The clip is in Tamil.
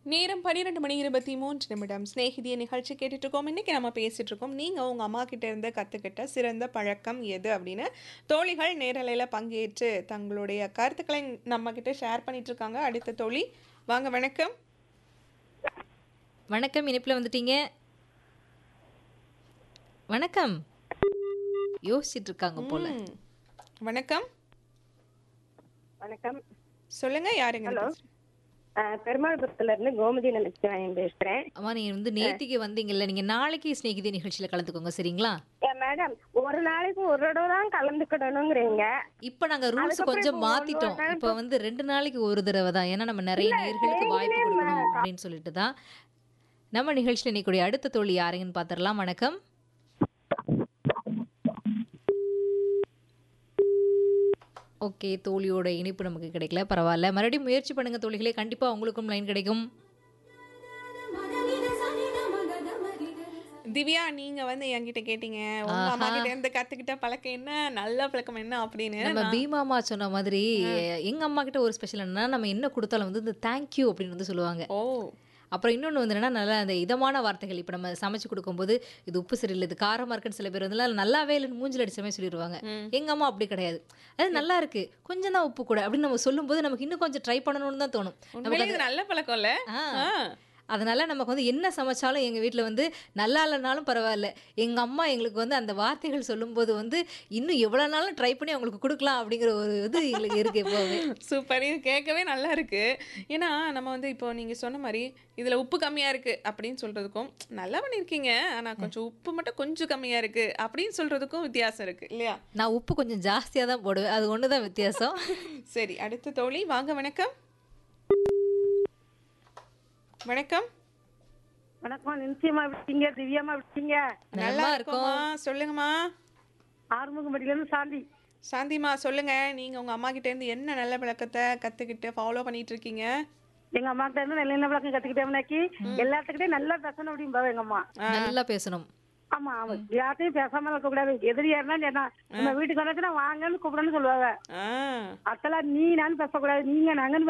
நேரம் பன்னிரெண்டு மணி இருபத்தி மூன்று நிமிடம் சிநேகிதிய நிகழ்ச்சி கேட்டுட்டு இருக்கோம் இன்னைக்கு நம்ம பேசிட்டு இருக்கோம் நீங்க உங்க அம்மா கிட்ட இருந்து கத்துக்கிட்ட சிறந்த பழக்கம் எது அப்படின்னு தோழிகள் நேரலையில பங்கேற்று தங்களுடைய கருத்துக்களை நம்ம கிட்ட ஷேர் பண்ணிட்டு இருக்காங்க அடுத்த தோழி வாங்க வணக்கம் வணக்கம் இணைப்பில் வந்துட்டீங்க வணக்கம் யோசிச்சுட்டு இருக்காங்க போல ம். வணக்கம் வணக்கம் சொல்லுங்க யாருங்க ஹலோ பெருமாள்புரத்துல இருந்து கோமதி நினைச்சேன் பேசுறேன் அம்மா நீங்க வந்து நேத்திக்கு வந்தீங்கல்ல நீங்க நாளைக்கு ஸ்நேகிதி நிகழ்ச்சியில கலந்துக்கோங்க சரிங்களா ஏன் மேடம் ஒரு நாளைக்கு ஒரு தடவை தான் கலந்துக்கிடணுங்கிறீங்க இப்ப நாங்க ரூல்ஸ் அதுக்கப்புறம் கொஞ்சம் இப்போ ஒரு மாத்திட்டோம் நாள் இப்ப வந்து ரெண்டு நாளைக்கு ஒரு தடவை தான் ஏன்னா நம்ம நிறைய நேர்களுக்கு வாய்ப்பு கொடுக்கணும் அப்படின்னு சொல்லிட்டு தான் நம்ம நிகழ்ச்சியில இன்னைக்கு அடுத்த தோழி யாருங்கன்னு பாத்திரலாம் வணக்கம் ஓகே தோழியோட இனிப்பு நமக்கு கிடைக்கல பரவாயில்ல மறுபடியும் முயற்சி பண்ணுங்க தோழிகளே கண்டிப்பா உங்களுக்கும் லைன் கிடைக்கும் திவ்யா நீங்க வந்து என்கிட்ட கேட்டீங்க உங்க அம்மா கிட்ட இருந்து கத்துக்கிட்ட பழக்கம் என்ன நல்ல பழக்கம் என்ன அப்படின்னு நம்ம பீமாமா சொன்ன மாதிரி எங்க அம்மா கிட்ட ஒரு ஸ்பெஷல் என்னன்னா நம்ம என்ன கொடுத்தாலும் வந்து இந்த தேங்க்யூ அப்படின்னு வந்து சொல்லுவாங்க ஓ அப்புறம் இன்னொன்று வந்து என்னன்னா நல்லா அந்த இதமான வார்த்தைகள் இப்போ நம்ம சமைச்சு கொடுக்கும்போது இது உப்பு சரியில்லை இது காரமாக இருக்குன்னு சில பேர் வந்து "இல்ல, நல்லாவே இல்லைன்னு மூஞ்சில் அடிச்ச மாதிரி சொல்லிடுவாங்க எங்கள் அம்மா அப்படி கிடையாது அது நல்லா இருக்கு கொஞ்சம் தான் உப்பு கூட அப்படின்னு நம்ம சொல்லும்போது நமக்கு இன்னும் கொஞ்சம் ட்ரை பண்ணணும்னு தான் தோணும் உண்மையிலே இது நல்ல பழக்கம் இல்ல ஆ. ஆ. அதனால நமக்கு வந்து என்ன சமைச்சாலும் எங்கள் வீட்டில் வந்து நல்லா இல்லைனாலும் பரவாயில்ல எங்கள் அம்மா எங்களுக்கு வந்து அந்த வார்த்தைகள் சொல்லும்போது வந்து இன்னும் எவ்வளோ நாளும் ட்ரை பண்ணி அவங்களுக்கு கொடுக்கலாம் அப்படிங்கிற ஒரு இது எங்களுக்கு இருக்கு எப்போவுமே சூப்பர் இது கேட்கவே நல்லா இருக்கு ஏன்னா நம்ம வந்து இப்போ நீங்க சொன்ன மாதிரி இதுல உப்பு கம்மியா இருக்கு அப்படின்னு சொல்றதுக்கும் நல்லா பண்ணிருக்கீங்க ஆனா கொஞ்சம் உப்பு மட்டும் கொஞ்சம் கம்மியா இருக்கு அப்படின்னு சொல்றதுக்கும் வித்தியாசம் இருக்கு இல்லையா நான் உப்பு கொஞ்சம் ஜாஸ்தியாக தான் போடுவேன் அது ஒன்று தான் வித்தியாசம் சரி அடுத்த தோழி வாங்க வணக்கம் வணக்கம் வணக்கம் நிச்சயமா விட்டீங்க திவ்யமா விட்டீங்க நல்லா இருக்கோமா சொல்லுங்கம்மா ஆறுமுகம்பட்டியில இருந்து சாந்தி சாந்திமா சொல்லுங்க நீங்க உங்க அம்மா கிட்ட இருந்து என்ன நல்ல பழக்கத்தை கத்துக்கிட்டு ஃபாலோ பண்ணிட்டு இருக்கீங்க எங்க அம்மா கிட்ட இருந்து நல்ல நல்ல பழக்கம் கத்துக்கிட்டேன்னாக்கி எல்லாத்துக்கிட்டே நல்லா பேசணும் அப்படிம்பாவ எங்க அம்மா நல்லா பேசணும் ஆமா ஆமா யார்ட்டையும் பேசாம இருக்க கூடாது எதிரியா இருந்தா என்ன நம்ம வீட்டுக்கு வந்தாச்சுன்னா வாங்கன்னு கூப்பிடணும்னு சொல்லுவாங்க ஆ அத்தெல்லாம் நீ நான் பேசக்கூடாது நீங்க நாங்கன்னு